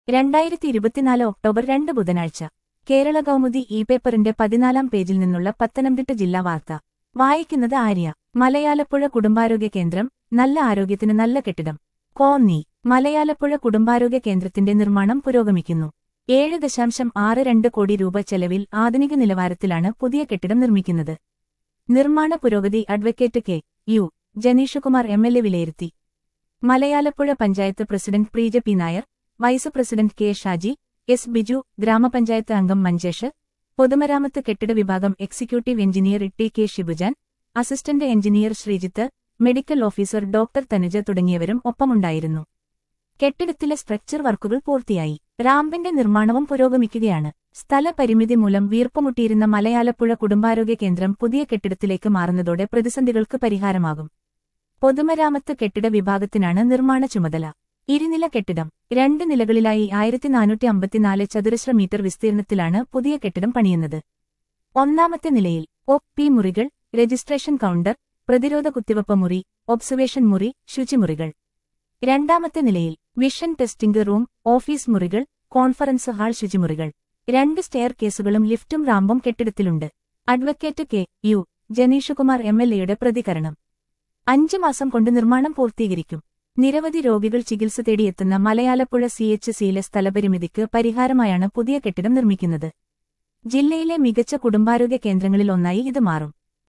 രണ്ടായിരത്തി ഇരുപത്തിനാല് ഒക്ടോബർ രണ്ട് ബുധനാഴ്ച കേരള കൗമുദി ഇ പേപ്പറിന്റെ പതിനാലാം പേജിൽ നിന്നുള്ള പത്തനംതിട്ട ജില്ലാ വാർത്ത വായിക്കുന്നത് ആര്യ മലയാലപ്പുഴ കുടുംബാരോഗ്യ കേന്ദ്രം നല്ല ആരോഗ്യത്തിന് നല്ല കെട്ടിടം കോന്നി മലയാലപ്പുഴ കുടുംബാരോഗ്യ കേന്ദ്രത്തിന്റെ നിർമ്മാണം പുരോഗമിക്കുന്നു ഏഴ് ദശാംശം ആറ് രണ്ട് കോടി രൂപ ചെലവിൽ ആധുനിക നിലവാരത്തിലാണ് പുതിയ കെട്ടിടം നിർമ്മിക്കുന്നത് നിർമ്മാണ പുരോഗതി advocate K U Janeesh Kumar M L A വിലയിരുത്തി Malayalappuzha panchayat president Preeja P Nair vice president K Shaji S Biju ഗ്രാമപഞ്ചായത്ത് അംഗം മഞ്ചേഷ് പൊതുമരാമത്ത് കെട്ടിട വിഭാഗം executive engineer T K Shibujan assistant engineer Sreejith medical officer doctor Thanuja തുടങ്ങിയവരും ഒപ്പമുണ്ടായിരുന്നു കെട്ടിടത്തിലെ സ്ട്രക്ചർ വർക്കുകൾ പൂർത്തിയായി റാമ്പിന്റെ നിർമ്മാണവും പുരോഗമിക്കുകയാണ് സ്ഥലപരിമിതി മൂലം വീർപ്പുമുട്ടിയിരുന്ന മലയാലപ്പുഴ കുടുംബാരോഗ്യ കേന്ദ്രം പുതിയ കെട്ടിടത്തിലേക്ക് മാറുന്നതോടെ പ്രതിസന്ധികൾക്ക് പരിഹാരമാകും പൊതുമരാമത്ത് കെട്ടിട വിഭാഗത്തിനാണ് നിർമ്മാണ ചുമതല ഇരുനില കെട്ടിടം രണ്ട് നിലകളിലായി ആയിരത്തി നാനൂറ്റി അമ്പത്തിനാല് ചതുരശ്ര മീറ്റർ വിസ്തീർണത്തിലാണ് പുതിയ കെട്ടിടം പണിയുന്നത് ഒന്നാമത്തെ നിലയിൽ ഒ പി മുറികൾ രജിസ്ട്രേഷൻ കൗണ്ടർ പ്രതിരോധ കുത്തിവയ്പ് മുറി ഒബ്സർവേഷൻ മുറി ശുചിമുറികൾ രണ്ടാമത്തെ നിലയിൽ വിഷൻ ടെസ്റ്റിംഗ് റൂം ഓഫീസ് മുറികൾ കോൺഫറൻസ് ഹാൾ ശുചിമുറികൾ രണ്ട് സ്റ്റെയർ കേസുകളും ലിഫ്റ്റും റാമ്പും കെട്ടിടത്തിലുണ്ട് advocate K U Janeesh Kumar M L എയുടെ പ്രതികരണം അഞ്ചു മാസം കൊണ്ട് നിർമ്മാണം പൂർത്തീകരിക്കും നിരവധി രോഗികൾ ചികിത്സ തേടിയെത്തുന്ന മലയാലപ്പുഴ സി എച്ച് സിയിലെ സ്ഥലപരിമിതിക്ക് പരിഹാരമായാണ് പുതിയ കെട്ടിടം നിർമ്മിക്കുന്നത് ജില്ലയിലെ മികച്ച കുടുംബാരോഗ്യ കേന്ദ്രങ്ങളിൽ ഒന്നായി ഇത് മാറും